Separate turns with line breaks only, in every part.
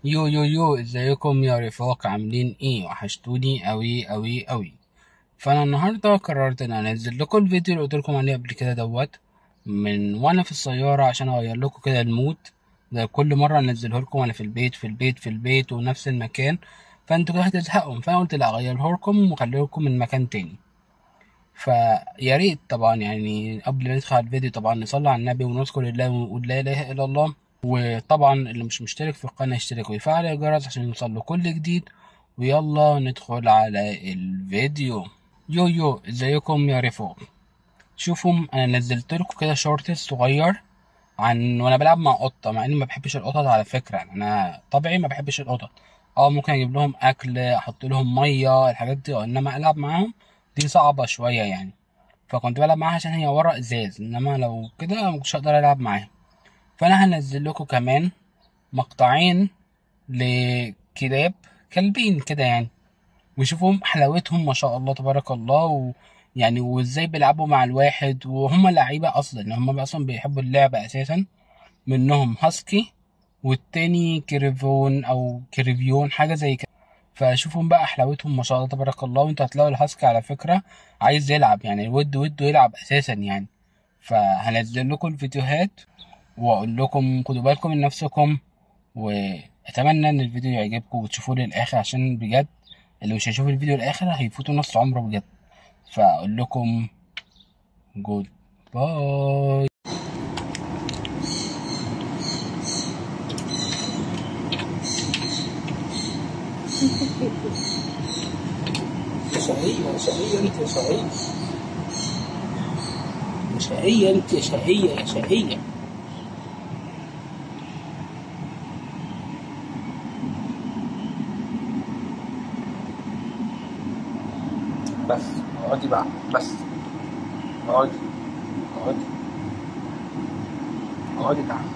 يو يو يو ازيكم يا رفاق عاملين ايه وحشتوني اوي اوي اوي فانا النهارده قررت ان انا انزل لكم الفيديو اللي قلت لكم عليه قبل كده دوت من وانا في السياره عشان اغير لكم كده المود ده كل مره انزله لكم وانا في البيت في البيت في البيت ونفس المكان فانتوا كده هتزهقوا فانا قلت لا اغيره لكم واخليه لكم من مكان تاني فيا ريت طبعا يعني قبل ما ندخل على الفيديو طبعا نصلي على النبي ونذكر الله ونقول لا اله الا الله وطبعا اللي مش مشترك في القناه يشترك ويفعل الجرس عشان يوصل له كل جديد ويلا ندخل على الفيديو يو يو ازيكم يا رفاق شوفوا انا نزلت لكم كده شورت صغير عن وانا بلعب مع قطه مع اني ما بحبش القطط على فكره انا طبيعي ما بحبش القطط اه ممكن اجيب لهم اكل احط لهم ميه الحاجات دي انما العب معاهم دي صعبه شويه يعني فكنت بلعب معاها عشان هي ورا ازاز انما لو كده مكنتش هقدر العب معاها فانا هنزل لكم كمان مقطعين لكلاب كلبين كده يعني وشوفوا حلاوتهم ما شاء الله تبارك الله ويعني وازاي بيلعبوا مع الواحد وهم لعيبه اصلا هم اصلا بيحبوا اللعبه اساسا منهم هاسكي والتاني كريفون او كريفيون حاجه زي كده فشوفوا بقى حلاوتهم ما شاء الله تبارك الله وانتوا هتلاقوا الهاسكي على فكره عايز يلعب يعني الود وده يلعب اساسا يعني فهنزل لكم الفيديوهات واقول لكم خدوا بالكم من نفسكم واتمنى ان الفيديو يعجبكم وتشوفوه للاخر عشان بجد اللي مش هيشوف الفيديو للاخر هيفوتوا نص عمره بجد فاقول لكم جود باي شقية شقية انت يا شقية يا شقية انت يا شقية يا شقية بس اقعدي بقى بس اقعدي اقعدي اقعدي تعالي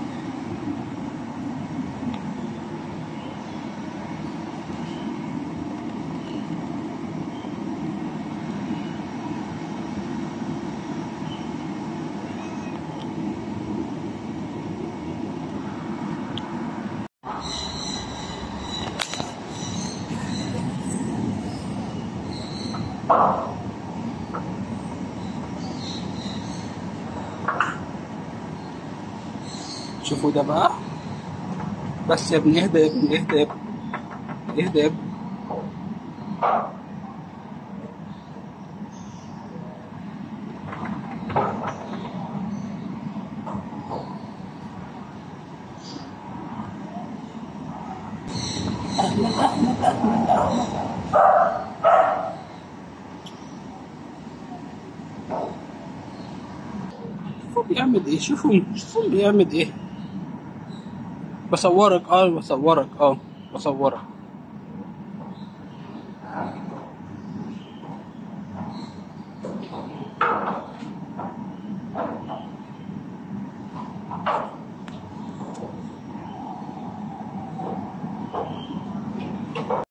شوفوا ده بقى بس يا ابني اهدى يا ابني اهدى يا ابني اهدى يا ابني اهلا اهلا اهلا اهلا شوفوا بيعمل ايه شوفوا شوفوا بيعمل ايه بصورك اه بصورك اه بصورك